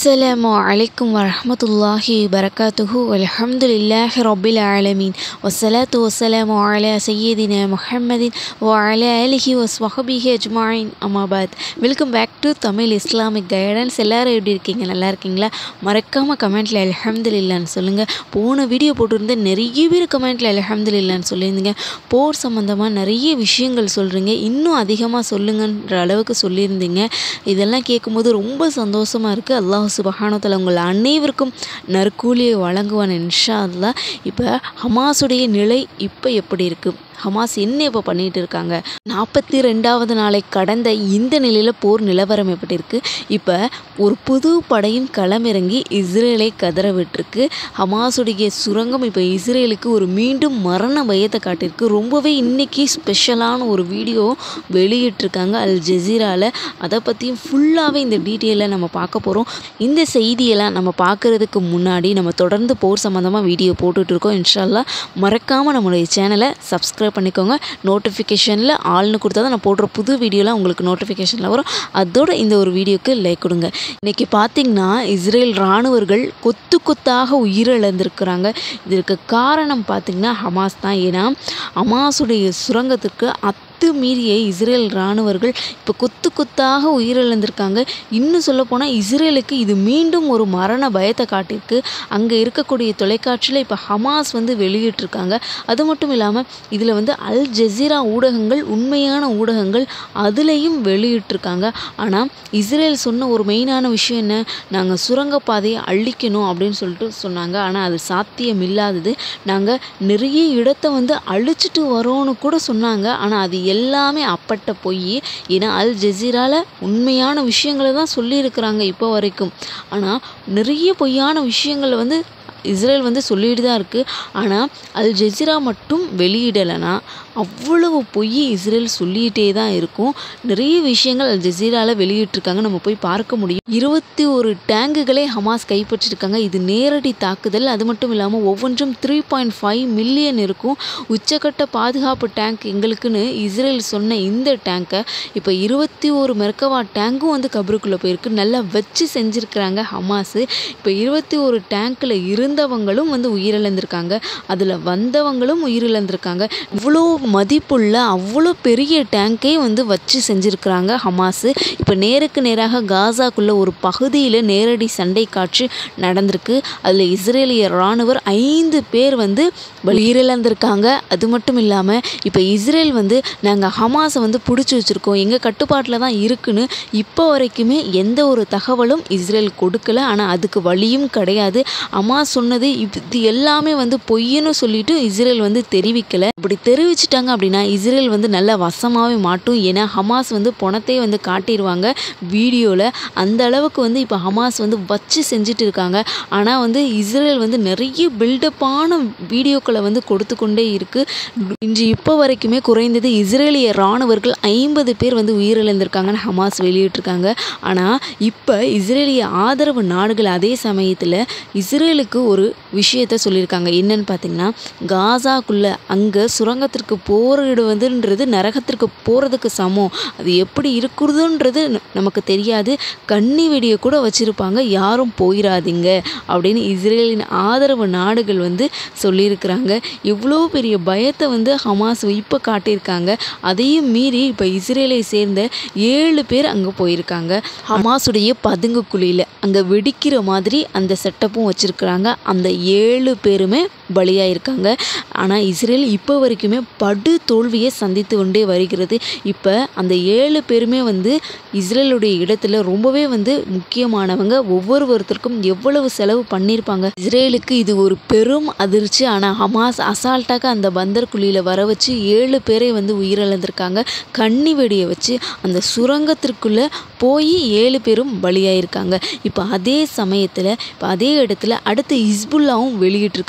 அஸ்ஸலாமு அலைக்கும் வரஹ்மத்துல்லாஹி வரகாத்துஹு அல்ஹம்துலில்லாஹி ரப்பில் ஆலமீன் வஸ்ஸலாத்து வஸ்ஸலாமு அலா சையதினா முஹம்மதின் வ அலா ஆலிஹி வஸ்வஹபிஹி அஜ்மாயின் அமாபாத் welcome back to Tamil Islamic guidance எல்லாரும் எப்படி இருக்கீங்க நல்லா இருக்கீங்களா மறக்காமல் கமெண்ட்டில் அல்ஹம்துலில்லான்னு சொல்லுங்கள் போன வீடியோ போட்டிருந்த நிறைய பேர் கமெண்ட்டில் அல்ஹம்துலில்லான்னு சொல்லியிருந்தீங்க போர் சம்மந்தமாக நிறைய விஷயங்கள் சொல்கிறீங்க இன்னும் அதிகமாக சொல்லுங்கன்ற அளவுக்கு சொல்லியிருந்தீங்க இதெல்லாம் கேட்கும்போது ரொம்ப சந்தோஷமாக இருக்குது அல்லாஹ் சுபஹானத்தில் உங்கள் அனைவருக்கும் நற்கூலியை வழங்குவான் இன்ஷா அல்லாஹ் இப்போ ஹமாஸுடைய நிலை இப்போ எப்படி இருக்குது ஹமாஸ் என்ன இப்போ பண்ணிகிட்டு இருக்காங்க நாற்பத்தி ரெண்டாவது நாளை கடந்த இந்த நிலையில் போர் நிலவரம் எப்படி இருக்குது இப்போ ஒரு புது படையும் களமிறங்கி இஸ்ரேலை கதற விட்டுருக்கு ஹமாஸுடைய சுரங்கம் இப்போ இஸ்ரேலுக்கு ஒரு மீண்டும் மரண பயத்தை காட்டியிருக்கு ரொம்பவே இன்றைக்கி ஸ்பெஷலான ஒரு வீடியோ வெளியிட்டிருக்காங்க அல் ஜெசீராவில் அதை பற்றியும் ஃபுல்லாகவே இந்த டீட்டெயிலில் நம்ம பார்க்க போகிறோம் இந்த செய்தியெல்லாம் நம்ம பார்க்குறதுக்கு முன்னாடி நம்ம தொடர்ந்து போர் சம்மந்தமாக வீடியோ போட்டுட்ருக்கோம் இன்ஷால்லா மறக்காமல் நம்மளுடைய சேனலை சப்ஸ்கிரைப் பண்ணிக்கோங்க நோட்டிஃபிகேஷனில் ஆள்னு கொடுத்தா தான் நான் போடுற புது வீடியோலாம் உங்களுக்கு நோட்டிஃபிகேஷனில் வரும் அதோட இந்த ஒரு வீடியோக்கு லைக் கொடுங்க இன்றைக்கி பார்த்தீங்கன்னா இஸ்ரேல் இராணுவர்கள் கொத்து கொத்தாக உயிரிழந்திருக்கிறாங்க இதற்கு காரணம் பார்த்திங்கன்னா ஹமாஸ் தான் ஏன்னா ஹமாஸுடைய சுரங்கத்துக்கு அத் மீறிய இஸ்ரேல் இராணுவர்கள் இப்போ கொத்து கொத்தாக உயிரிழந்திருக்காங்க இன்னும் சொல்லப்போனால் இஸ்ரேலுக்கு இது மீண்டும் ஒரு மரண பயத்தை காட்டியிருக்கு அங்கே இருக்கக்கூடிய தொலைக்காட்சியில் இப்போ ஹமாஸ் வந்து வெளியிட்டிருக்காங்க அது மட்டும் இல்லாமல் இதில் வந்து அல் ஜெசீரா ஊடகங்கள் உண்மையான ஊடகங்கள் அதுலேயும் வெளியிட்டிருக்காங்க ஆனால் இஸ்ரேல் சொன்ன ஒரு மெயினான விஷயம் என்ன நாங்கள் சுரங்கப்பாதையை அழிக்கணும் அப்படின்னு சொல்லிட்டு சொன்னாங்க ஆனால் அது சாத்தியம் இல்லாதது நாங்கள் நிறைய இடத்த வந்து அழிச்சிட்டு வரோன்னு கூட சொன்னாங்க ஆனால் அது எல்லாமே அப்பட்ட பொய் ஏன்னா அல் ஜெசீரால உண்மையான விஷயங்களை தான் சொல்லியிருக்கிறாங்க இப்போ வரைக்கும் ஆனால் நிறைய பொய்யான விஷயங்களை வந்து இஸ்ரேல் வந்து சொல்லிட்டு தான் இருக்குது ஆனால் அல் ஜெசிரா மட்டும் வெளியிடலைன்னா அவ்வளவு பொய் இஸ்ரேல் சொல்லிகிட்டே தான் இருக்கும் நிறைய விஷயங்கள் அல் ஜெசீராவில் வெளியிட்டிருக்காங்க நம்ம போய் பார்க்க முடியும் இருபத்தி ஒரு டேங்குகளே ஹமாஸ் கைப்பற்றிருக்காங்க இது நேரடி தாக்குதல் அது மட்டும் இல்லாமல் ஒவ்வொன்றும் த்ரீ பாயிண்ட் ஃபைவ் மில்லியன் இருக்கும் உச்சக்கட்ட பாதுகாப்பு டேங்க் எங்களுக்குன்னு இஸ்ரேல் சொன்ன இந்த டேங்கை இப்போ இருபத்தி ஒரு மெர்கவா டேங்கும் வந்து கபருக்குள்ளே போயிருக்கு நல்லா வச்சு செஞ்சுருக்கிறாங்க ஹமாஸு இப்போ இருபத்தி ஒரு டேங்க்கில் இருந்தவங்களும் வந்து உயிரிழந்திருக்காங்க அதில் வந்தவங்களும் உயிரிழந்திருக்காங்க இவ்வளோ மதிப்புள்ள அவ்வளோ பெரிய டேங்கை வந்து வச்சு செஞ்சுருக்கிறாங்க ஹமாஸு இப்போ நேருக்கு நேராக காசாக்குள்ள ஒரு பகுதியில் நேரடி சண்டை காட்சி நடந்திருக்கு அதில் இஸ்ரேலிய இராணுவர் ஐந்து பேர் வந்து உயிரிழந்திருக்காங்க அது மட்டும் இல்லாமல் இப்போ இஸ்ரேல் வந்து நாங்கள் ஹமாஸை வந்து பிடிச்சி வச்சுருக்கோம் எங்கள் கட்டுப்பாட்டில் தான் இருக்குன்னு இப்போ வரைக்குமே எந்த ஒரு தகவலும் இஸ்ரேல் கொடுக்கல ஆனால் அதுக்கு வழியும் கிடையாது ஹமாஸ் சொன்னது இது எல்லாமே வந்து பொய்ன்னு சொல்லிட்டு இஸ்ரேல் வந்து தெரிவிக்கலை இப்படி தெரிவிச்சிட்டாங்க அப்படின்னா இஸ்ரேல் வந்து நல்லா வசமாகவே மாட்டும் ஏன்னா ஹமாஸ் வந்து பணத்தை வந்து காட்டிடுவாங்க வீடியோவில் அந்த அளவுக்கு வந்து இப்போ ஹமாஸ் வந்து வச்சு செஞ்சுட்டு இருக்காங்க ஆனால் வந்து இஸ்ரேல் வந்து நிறைய பில்டப்பான வீடியோக்களை வந்து கொடுத்து கொண்டே இருக்குது இன்று இப்போ வரைக்குமே குறைந்தது இஸ்ரேலிய இராணுவர்கள் ஐம்பது பேர் வந்து உயிரிழந்திருக்காங்கன்னு ஹமாஸ் வெளியிட்டிருக்காங்க ஆனால் இப்போ இஸ்ரேலிய ஆதரவு நாடுகள் அதே சமயத்தில் இஸ்ரேலுக்கு ஒரு விஷயத்த சொல்லியிருக்காங்க என்னன்னு பார்த்தீங்கன்னா காசாக்குள்ளே அங்கே சுரங்கத்திற்கு போரிடுவதுன்றது நரகத்திற்கு போகிறதுக்கு சமம் அது எப்படி இருக்கிறதுன்றது நமக்கு தெரியாது கன்னி வெடியை கூட வச்சுருப்பாங்க யாரும் போயிடாதீங்க அப்படின்னு இஸ்ரேலின் ஆதரவு நாடுகள் வந்து சொல்லியிருக்கிறாங்க இவ்வளோ பெரிய பயத்தை வந்து ஹமாஸ் இப்போ காட்டியிருக்காங்க அதையும் மீறி இப்போ இஸ்ரேலை சேர்ந்த ஏழு பேர் அங்கே போயிருக்காங்க ஹமாஸுடைய பதுங்கு குழியில் அங்கே வெடிக்கிற மாதிரி அந்த செட்டப்பும் வச்சுருக்குறாங்க அந்த ஏழு பேருமே பலியாயிருக்காங்க ஆனால் இஸ்ரேல் இப்போ வரைக்குமே படு தோல்வியை சந்தித்து கொண்டே வருகிறது இப்போ அந்த ஏழு பேருமே வந்து இஸ்ரேலுடைய இடத்துல ரொம்பவே வந்து முக்கியமானவங்க ஒவ்வொருவருத்தருக்கும் எவ்வளவு செலவு பண்ணியிருப்பாங்க இஸ்ரேலுக்கு இது ஒரு பெரும் அதிர்ச்சி ஆனால் ஹமாஸ் அசால்ட்டாக அந்த பந்தர் குழியில் வர வச்சு ஏழு பேரை வந்து உயிரிழந்திருக்காங்க கண்ணி வெடியை வச்சு அந்த சுரங்கத்திற்குள்ளே போய் ஏழு பேரும் பலியாயிருக்காங்க இப்போ அதே சமயத்தில் இப்போ அதே இடத்துல அடுத்து ஹிஸ்புல்லாவும் வெளியிட்டிருக்காங்க ஒரு வீடியோ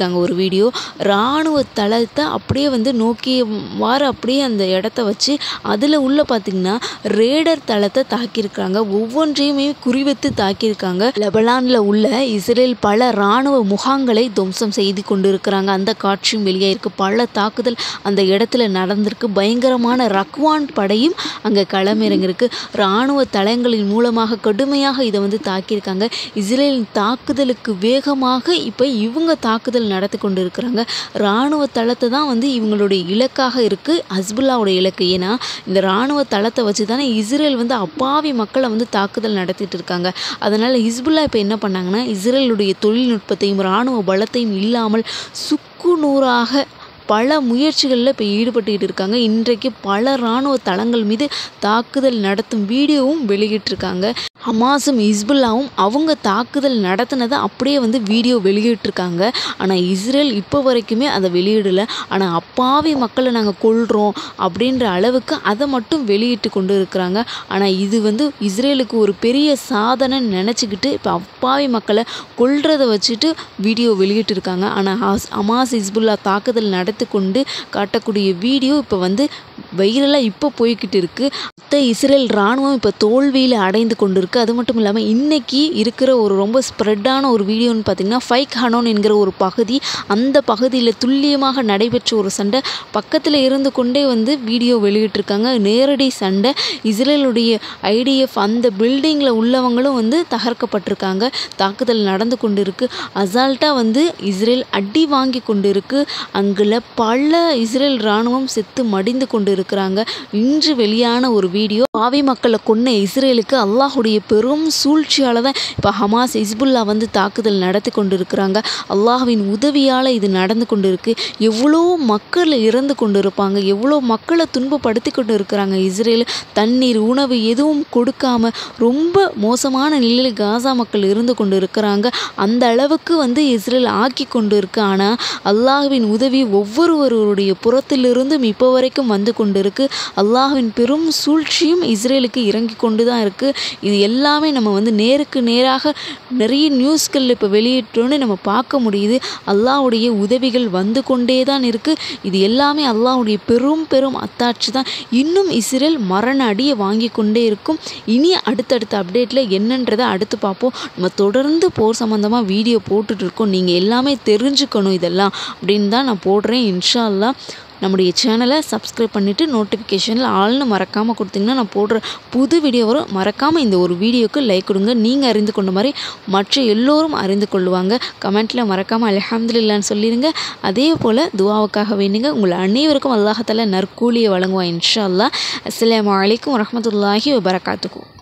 வீடியோ இராணுவ தளத்தை அப்படியே வந்து நோக்கி வார அப்படியே அந்த இடத்த வச்சு அதில் உள்ள பார்த்திங்கன்னா ரேடர் தளத்தை தாக்கியிருக்காங்க ஒவ்வொன்றையுமே குறிவைத்து தாக்கியிருக்காங்க லெபனானில் உள்ள இஸ்ரேல் பல இராணுவ முகாம்களை துவம்சம் செய்து கொண்டு இருக்கிறாங்க அந்த காட்சியும் வெளியாயிருக்கு பல தாக்குதல் அந்த இடத்துல நடந்திருக்கு பயங்கரமான ரக்வான் படையும் அங்கே களமிறங்கிருக்கு இராணுவ தளங்களின் மூலமாக கடுமையாக இதை வந்து தாக்கியிருக்காங்க இஸ்ரேலின் தாக்குதலுக்கு வேகமாக இப்போ இவங்க தாக்குதல் நடத்தி கொண்டு இருக்கிறாங்க இராணுவ தளத்தை தான் வந்து இவங்களுடைய இலக்காக இருக்குது ஹஸ்புல்லாவோட இலக்கு ஏன்னா இந்த இராணுவ தளத்தை வச்சு தானே இஸ்ரேல் வந்து அப்பாவி மக்களை வந்து தாக்குதல் நடத்திட்டு இருக்காங்க அதனால் ஹிஸ்புல்லா இப்போ என்ன பண்ணாங்கன்னா இஸ்ரேலுடைய தொழில்நுட்பத்தையும் இராணுவ பலத்தையும் இல்லாமல் சுக்கு நூறாக பல முயற்சிகளில் இப்போ ஈடுபட்டுக்கிட்டு இருக்காங்க இன்றைக்கு பல இராணுவ தளங்கள் மீது தாக்குதல் நடத்தும் வீடியோவும் வெளியிட்டிருக்காங்க ஹமாஸும் ஹிஸ்புல்லாவும் அவங்க தாக்குதல் நடத்தினதை அப்படியே வந்து வீடியோ வெளியிட்டிருக்காங்க ஆனால் இஸ்ரேல் இப்போ வரைக்குமே அதை வெளியிடலை ஆனால் அப்பாவி மக்களை நாங்கள் கொள்கிறோம் அப்படின்ற அளவுக்கு அதை மட்டும் வெளியிட்டு கொண்டு இருக்கிறாங்க ஆனால் இது வந்து இஸ்ரேலுக்கு ஒரு பெரிய சாதனை நினச்சிக்கிட்டு இப்போ அப்பாவி மக்களை கொல்றதை வச்சுட்டு வீடியோ வெளியிட்டிருக்காங்க ஆனால் ஹாஸ் ஹமாஸ் ஹிஸ்புல்லா தாக்குதல் நடத்தி கொண்டு காட்டக்கூடிய வீடியோ இப்போ வந்து வைரலாக இப்போ போய்கிட்டு இருக்குது மொத்த இஸ்ரேல் இராணுவம் இப்போ தோல்வியில் அடைந்து கொண்டு இருக்குது அது மட்டும் இல்லாமல் இன்றைக்கி இருக்கிற ஒரு ரொம்ப ஸ்ப்ரெட்டான ஒரு வீடியோன்னு பார்த்திங்கன்னா ஃபைக் ஹனோன் என்கிற ஒரு பகுதி அந்த பகுதியில் துல்லியமாக நடைபெற்ற ஒரு சண்டை பக்கத்தில் இருந்து கொண்டே வந்து வீடியோ வெளியிட்டிருக்காங்க நேரடி சண்டை இஸ்ரேலுடைய ஐடிஎஃப் அந்த பில்டிங்கில் உள்ளவங்களும் வந்து தகர்க்கப்பட்டிருக்காங்க தாக்குதல் நடந்து கொண்டு இருக்குது அசால்ட்டாக வந்து இஸ்ரேல் அடி வாங்கி கொண்டு இருக்குது அங்குள்ள பல இஸ்ரேல் இராணுவம் செத்து மடிந்து கொண்டு இருக்கிறாங்க இன்று வெளியான ஒரு வீடியோ பாவி மக்களை கொன்ன இஸ்ரேலுக்கு அல்லாஹுடைய பெரும் சூழ்ச்சியால் தான் இப்போ ஹமாஸ் இஸ்புல்லா வந்து தாக்குதல் நடத்தி கொண்டு இருக்கிறாங்க அல்லாஹ்வின் உதவியால் இது நடந்து கொண்டு இருக்கு எவ்வளோ மக்கள் இறந்து கொண்டு இருப்பாங்க எவ்வளோ மக்களை துன்பப்படுத்தி கொண்டு இருக்கிறாங்க இஸ்ரேல் தண்ணீர் உணவு எதுவும் கொடுக்காம ரொம்ப மோசமான நிலையில் காசா மக்கள் இருந்து கொண்டு இருக்கிறாங்க அந்த அளவுக்கு வந்து இஸ்ரேல் ஆக்கி கொண்டு இருக்கு ஆனால் அல்லாஹ்வின் உதவி ஒவ்வொருவருடைய புறத்திலிருந்தும் இப்போ வரைக்கும் வந்து கொண்டு இருக்கு அல்லாஹ்வின் பெரும் சூழ்ச்சியும் இஸ்ரேலுக்கு இறங்கி கொண்டு தான் இருக்குது இது எல்லாமே நம்ம வந்து நேருக்கு நேராக நிறைய நியூஸ்கள் இப்போ வெளியிட்டோன்னு நம்ம பார்க்க முடியுது அல்லாஹ்வுடைய உதவிகள் வந்து கொண்டே தான் இருக்குது இது எல்லாமே அல்லாஹ்வுடைய பெரும் பெரும் அத்தாட்சி தான் இன்னும் இஸ்ரேல் மரண அடியை வாங்கி கொண்டே இருக்கும் இனி அடுத்தடுத்த அப்டேட்டில் என்னன்றதை அடுத்து பார்ப்போம் நம்ம தொடர்ந்து போர் சம்மந்தமாக வீடியோ போட்டுட்டு இருக்கோம் நீங்கள் எல்லாமே தெரிஞ்சுக்கணும் இதெல்லாம் அப்படின்னு தான் நான் போடுறேன் இன்ஷா அல்லாஹ் நம்முடைய சேனலை சப்ஸ்கிரைப் பண்ணிவிட்டு நோட்டிஃபிகேஷனில் ஆள்னு மறக்காமல் கொடுத்தீங்கன்னா நான் போடுற புது வீடியோ வரும் மறக்காமல் இந்த ஒரு வீடியோக்கு லைக் கொடுங்க நீங்கள் அறிந்து கொண்ட மாதிரி மற்ற எல்லோரும் அறிந்து கொள்ளுவாங்க கமெண்ட்டில் மறக்காமல் அல்ஹம்துலில்லான்னு சொல்லிடுங்க அதே போல் துவாவுக்காக வேண்டுங்க உங்கள் அனைவருக்கும் அல்லாஹத்தால நற்கூலியை வழங்குவான் இன்ஷா அல்லாஹ் அஸ்ஸலாமு அலைக்கும் வரஹ்மத்துல்லாஹி வபரகாத்துக்கும்